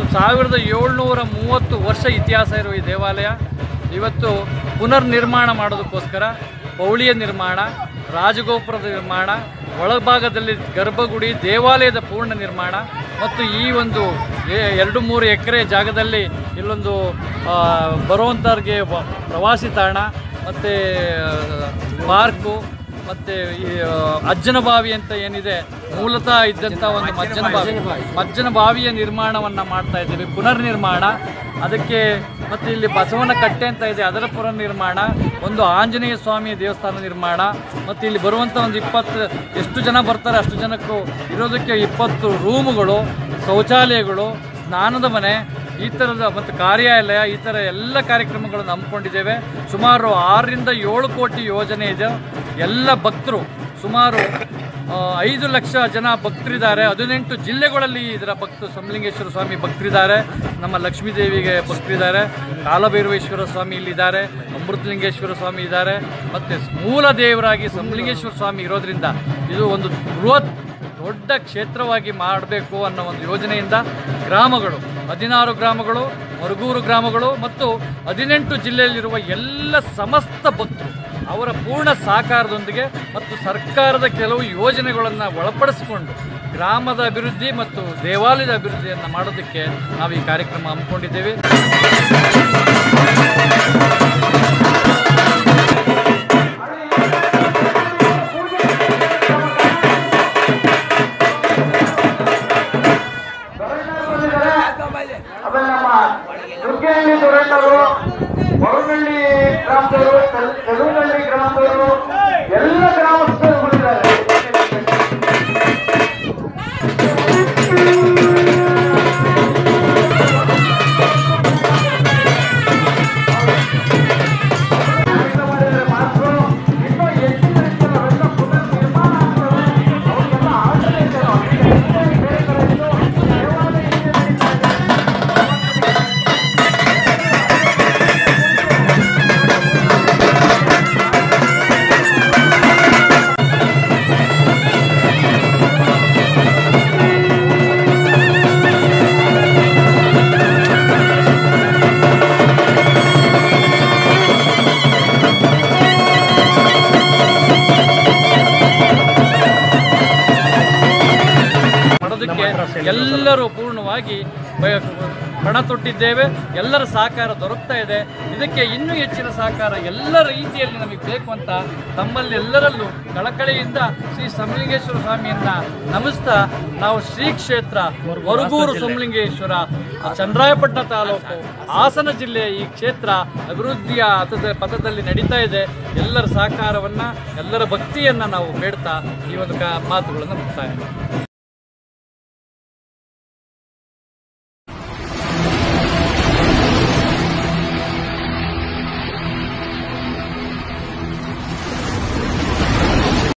ಸಾವಿರದ ಏಳ್ನೂರ ಮೂವತ್ತು ವರ್ಷ ಇತಿಹಾಸ ಇರುವ ಈ ದೇವಾಲಯ ಇವತ್ತು ಪುನರ್ ನಿರ್ಮಾಣ ಮಾಡೋದಕ್ಕೋಸ್ಕರ ಪೌಳಿಯ ನಿರ್ಮಾಣ ರಾಜಗೋಪುರದ ನಿರ್ಮಾಣ ಒಳಭಾಗದಲ್ಲಿ ಗರ್ಭಗುಡಿ ದೇವಾಲಯದ ಪೂರ್ಣ ನಿರ್ಮಾಣ ಮತ್ತು ಈ ಒಂದು ಎ- ಎರಡು ಮೂರು ಎಕರೆ ಜಾಗದಲ್ಲಿ ಇಲ್ಲೊಂದು ಆ, ಬರುವಂಥವ್ರಿಗೆ ವ- ಪ್ರವಾಸಿ ತಾಣ ಮತ್ತು ಪಾರ್ಕು ಮತ್ತು ಈ ಆ, ಅಜ್ಜನ ಬಾವಿ ಅಂತ ಏನಿದೆ ಮೂಲತಃ ಇದ್ದಂಥ ಒಂದು ಮಜ್ಜನ ಬಾವಿ ಮಜ್ಜನ ಬಾವಿಯ ನಿರ್ಮಾಣವನ್ನು ಮಾಡ್ತಾ ಇದ್ದೀವಿ ಪುನರ್ ನಿರ್ಮಾಣ ಅದಕ್ಕೆ ಮತ್ತು ಇಲ್ಲಿ ಬಸವನ ಕಟ್ಟೆ ಅಂತ ಇದೆ ಅದರ ಪುನರ್ ನಿರ್ಮಾಣ ಒಂದು ಆಂಜನೇಯ ಸ್ವಾಮಿಯ ದೇವಸ್ಥಾನ ನಿರ್ಮಾಣ ಮತ್ತು ಇಲ್ಲಿ ಬರುವಂಥ ಒಂದು ಇಪ್ಪತ್ತು ಎಷ್ಟು ಜನ ಬರ್ತಾರೆ ಅಷ್ಟು ಜನಕ್ಕೂ ಇರೋದಕ್ಕೆ ಇಪ್ಪತ್ತು ರೂಮುಗಳು ಶೌಚಾಲಯಗಳು ಸ್ನಾನದ ಮನೆ ಈ ಥರದ ಮತ್ತು ಕಾರ್ಯಾಲಯ ಈ ಥರ ಎಲ್ಲ ಕಾರ್ಯಕ್ರಮಗಳನ್ನು ಹಮ್ಮಿಕೊಂಡಿದ್ದೇವೆ ಸುಮಾರು ಆರರಿಂದ ಏಳು ಕೋಟಿ ಯೋಜನೆ ಇದೆ ಎಲ್ಲ ಭಕ್ತರು ಸುಮಾರು ಆ, ಐದು ಲಕ್ಷ ಜನ ಭಕ್ತರಿದ್ದಾರೆ ಹದಿನೆಂಟು ಜಿಲ್ಲೆಗಳಲ್ಲಿ ಇದರ ಭಕ್ತರು ಸಮಲಿಂಗೇಶ್ವರ ಸ್ವಾಮಿ ಭಕ್ತರಿದ್ದಾರೆ ನಮ್ಮ ಲಕ್ಷ್ಮೀ ದೇವಿಗೆ ಭಕ್ತರಿದ್ದಾರೆ ಕಾಲಭೈರವೇಶ್ವರ ಸ್ವಾಮಿ ಇಲ್ಲಿದ್ದಾರೆ ಅಮೃತಲಿಂಗೇಶ್ವರ ಸ್ವಾಮಿ ಇದ್ದಾರೆ ಮತ್ತು ಮೂಲ ದೇವರಾಗಿ ಸಮಲಿಂಗೇಶ್ವರ ಸ್ವಾಮಿ ಇರೋದ್ರಿಂದ ಇದು ಒಂದು ಬೃಹತ್ ದೊಡ್ಡ ಕ್ಷೇತ್ರವಾಗಿ ಮಾಡಬೇಕು ಅನ್ನೋ ಒಂದು ಯೋಜನೆಯಿಂದ ಗ್ರಾಮಗಳು ಹದಿನಾರು ಗ್ರಾಮಗಳು ಮರುಗೂರು ಗ್ರಾಮಗಳು ಮತ್ತು ಹದಿನೆಂಟು ಜಿಲ್ಲೆಯಲ್ಲಿರುವ ಎಲ್ಲ ಸಮಸ್ತ ಭಕ್ತರು ಅವರ ಪೂರ್ಣ ಸಹಕಾರದೊಂದಿಗೆ ಮತ್ತು ಸರ್ಕಾರದ ಕೆಲವು ಯೋಜನೆಗಳನ್ನು ಒಳಪಡಿಸಿಕೊಂಡು ಗ್ರಾಮದ ಅಭಿವೃದ್ಧಿ ಮತ್ತು ದೇವಾಲಯದ ಅಭಿವೃದ್ಧಿಯನ್ನು ಮಾಡೋದಕ್ಕೆ ನಾವು ಈ ಕಾರ್ಯಕ್ರಮ ಹಮ್ಮಿಕೊಂಡಿದ್ದೇವೆ ಆಮೇಲೆ ನಮ್ಮ ದುರ್ಗಹಳ್ಳಿ ದೊರಣ್ಣರು ಹೊರಗಳ್ಳಿ ಗ್ರಾಮದವರು ಚೆಲುವನಹಳ್ಳಿ ಗ್ರಾಮದವರು ಎಲ್ಲ ಗ್ರಾಮಸ್ಥರು ಬಂದಿದ್ದಾರೆ ಕೆಲಸ ಮಾಡಿದರೆ ಮಾತ್ರ ಇನ್ನೂ ಹೆಚ್ಚಿನ ರೀತಿಯಲ್ಲಿ ಅವೆಲ್ಲ ಪುನರ್ ನಿರ್ಮಾಣ ಆಗ್ತವೆ ಅವಕ್ಕೆಲ್ಲ ಆಲೋಚನೆ ಇದೆ ಅದಕ್ಕೆ ಬೇರೆ ಕಡೆ ಇದ್ದು ದೇವಾಲಯ ಹಿಂದೆ ನಡೀತಾ ಇದೆ. ಮಾಡೋದಕ್ಕೆ ಎಲ್ಲರೂ ಪೂರ್ಣವಾಗಿ ಬಯ- ಪಣ ತೊಟ್ಟಿದ್ದೇವೆ ಎಲ್ಲರ ಸಹಕಾರ ದೊರಕ್ತಾ ಇದೆ ಇದಕ್ಕೆ ಇನ್ನೂ ಹೆಚ್ಚಿನ ಸಹಕಾರ ಎಲ್ಲ ರೀತಿಯಲ್ಲಿ ನಮಗೆ ಬೇಕು ಅಂತ ತಮ್ಮಲ್ಲಿ ಎಲ್ಲರಲ್ಲೂ ಕಳಕಳಿಯಿಂದ ಶ್ರೀ ಸಮಲಿಂಗೇಶ್ವರ ಸ್ವಾಮಿಯನ್ನ ನಮಿಸ್ತಾ ನಾವು ಶ್ರೀ ಕ್ಷೇತ್ರ ಮರುಗೂರು ಸಮಲಿಂಗೇಶ್ವರ ಚಂದ್ರಾಯಪಟ್ಟಣ ತಾಲೂಕು ಹಾಸನ ಜಿಲ್ಲೆಯ ಈ ಕ್ಷೇತ್ರ ಅಭಿವೃದ್ಧಿಯ ಹತದ ಪಥದಲ್ಲಿ ನಡೀತಾ ಇದೆ ಎಲ್ಲರ ಸಹಕಾರವನ್ನ ಎಲ್ಲರ ಭಕ್ತಿಯನ್ನ ನಾವು ಬೇಡ್ತಾ ಈ ಒಂದು ಕ ಮಾತುಗಳನ್ನು ಮುಕ್ತಾಯ